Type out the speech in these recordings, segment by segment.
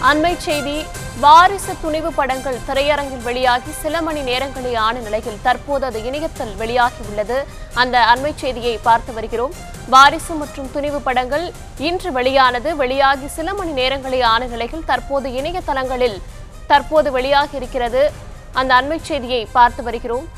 அண்மை செய்தி வாரிசு துணிவு படங்கள் திரையரங்கில் வெளியாகி சில மணி நேரங்களே ஆன நிலையில் தற்போது அது இணையத்தில் வெளியாகியுள்ளது அந்த அண்மை செய்தியை பார்த்து வருகிறோம் வாரிசு மற்றும் துணிவு படங்கள் இன்று வெளியானது வெளியாகி சில மணி நேரங்களே ஆன நிலையில் தற்போது இணையதளங்களில் தற்போது வெளியாகி இருக்கிறது அந்த அண்மை செய்தியை பார்த்து வருகிறோம்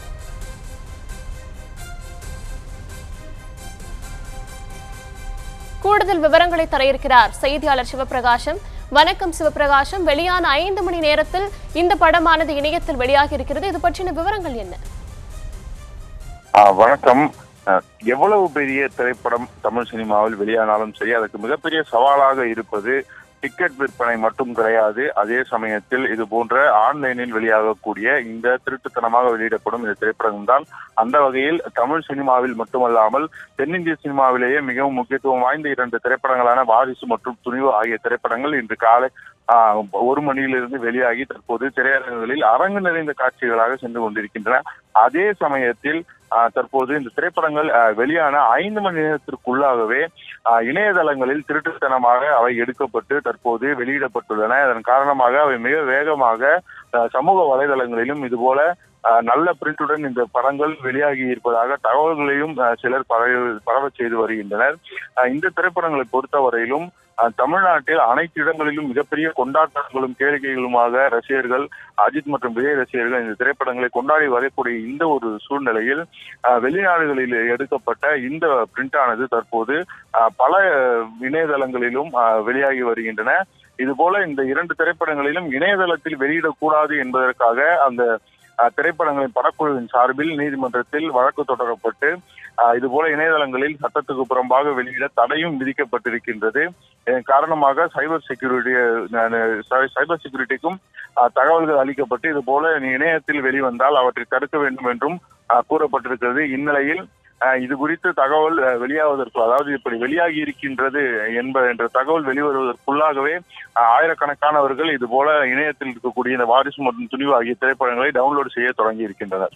கூடுதல் விவரங்களை தர இருக்கிறார் செய்தியாளர் சிவபிரகாசம் வணக்கம் சிவபிரகாசம் வெளியான ஐந்து மணி நேரத்தில் இந்த படமானது இணையத்தில் வெளியாகி இருக்கிறது இது பற்றின விவரங்கள் என்ன ஆ, வணக்கம் அ, எவ்வளவு பெரிய திரைப்படம் தமிழ் சினிமாவில் வெளியானாலும் சரி அதற்கு மிகப்பெரிய சவாலாக இருப்பது டிக்கெட் விற்பனை மட்டும் கிடையாது அதே சமயத்தில் இது போன்ற ஆன்லைனில் வெளியாகக்கூடிய இந்த திருட்டுத்தனமாக வெளியிடப்படும் இந்த திரைப்படம் தான் அந்த வகையில் தமிழ் சினிமாவில் மட்டுமல்லாமல் தென்னிந்திய சினிமாவிலேயே மிகவும் முக்கியத்துவம் வாய்ந்த இரண்டு திரைப்படங்களான வாரிசு மற்றும் துணிவு ஆகிய திரைப்படங்கள் இன்று காலை ஆஹ், ஒரு மணியிலிருந்து வெளியாகி தற்போது திரையரங்குகளில் அரங்கு நிறைந்த காட்சிகளாக சென்று கொண்டிருக்கின்றன அதே சமயத்தில் ஆஹ், தற்போது இந்த திரைப்படங்கள் ஆஹ், வெளியான ஐந்து மணி நேரத்திற்குள்ளாகவே ஆஹ், இணையதளங்களில் திருட்டுத்தனமாக அவை எடுக்கப்பட்டு தற்போது வெளியிடப்பட்டுள்ளன அதன் காரணமாக அவை மிக வேகமாக ஆஹ், சமூக வலைதளங்களிலும் இதுபோல ஆஹ், நல்ல பிரிண்டுடன் இந்த படங்கள் வெளியாகி இருப்பதாக தகவல்களையும் ஆஹ், சிலர் பரவ பரவச் செய்து வருகின்றனர் ஆஹ், இந்த திரைப்படங்களை பொறுத்தவரையிலும் ஆஹ், தமிழ்நாட்டில் அனைத்து இடங்களிலும் மிகப்பெரிய கொண்டாட்டங்களும் கேளிக்கைகளுமாக ரசிகர்கள் அஜித் மற்றும் விஜய் ரசிகர்கள் இந்த திரைப்படங்களை கொண்டாடி வரக்கூடிய இந்த ஒரு சூழ்நிலையில் ஆஹ், வெளிநாடுகளில் எடுக்கப்பட்ட இந்த பிரிண்டானது தற்போது ஆஹ், பல இணையதளங்களிலும் ஆஹ், வெளியாகி வருகின்றன இதுபோல இந்த இரண்டு திரைப்படங்களிலும் இணையதளத்தில் வெளியிடக்கூடாது என்பதற்காக அந்த ஆஹ், திரைப்படங்களின் படக்குழுவின் சார்பில் நீதிமன்றத்தில் வழக்கு தொடரப்பட்டு ஆஹ், இதுபோல இணையதளங்களில் சட்டத்துக்கு புறம்பாக வெளியிட தடையும் விதிக்கப்பட்டிருக்கின்றது இதன் காரணமாக சைபர் செக்யூரிட்டி சைபர் செக்யூரிட்டிக்கும் ஆஹ், தகவல்கள் அளிக்கப்பட்டு இது போல இணையத்தில் வெளிவந்தால் அவற்றை தடுக்க வேண்டும் என்றும் ஆஹ், கூறப்பட்டிருக்கிறது இந்நிலையில் ஆஹ், இது குறித்து தகவல் ஆஹ், வெளியாவதற்கு அதாவது இப்படி வெளியாகி இருக்கின்றது என்ப என்ற தகவல் வெளிவருவதற்குள்ளாகவே ஆஹ், ஆயிரக்கணக்கானவர்கள் இது போல இணையத்தில் இருக்கக்கூடிய இந்த வாரிசு மற்றும் துணிவு ஆகிய திரைப்படங்களை டவுன்லோட் செய்ய தொடங்கி இருக்கின்றனர்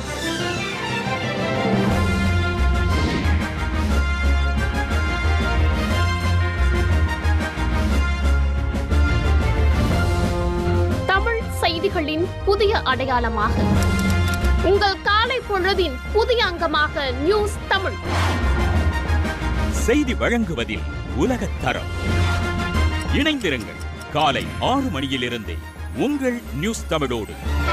தமிழ் செய்திகளின் புதிய அடையாளமாக உங்கள் காலை பொழுதின் புதிய அங்கமாக நியூஸ் தமிழ் செய்தி வழங்குவதில் உலகத் தரம் இணைந்திருங்கள் காலை ஆறு மணியிலிருந்தே உங்கள் நியூஸ் தமிழோடு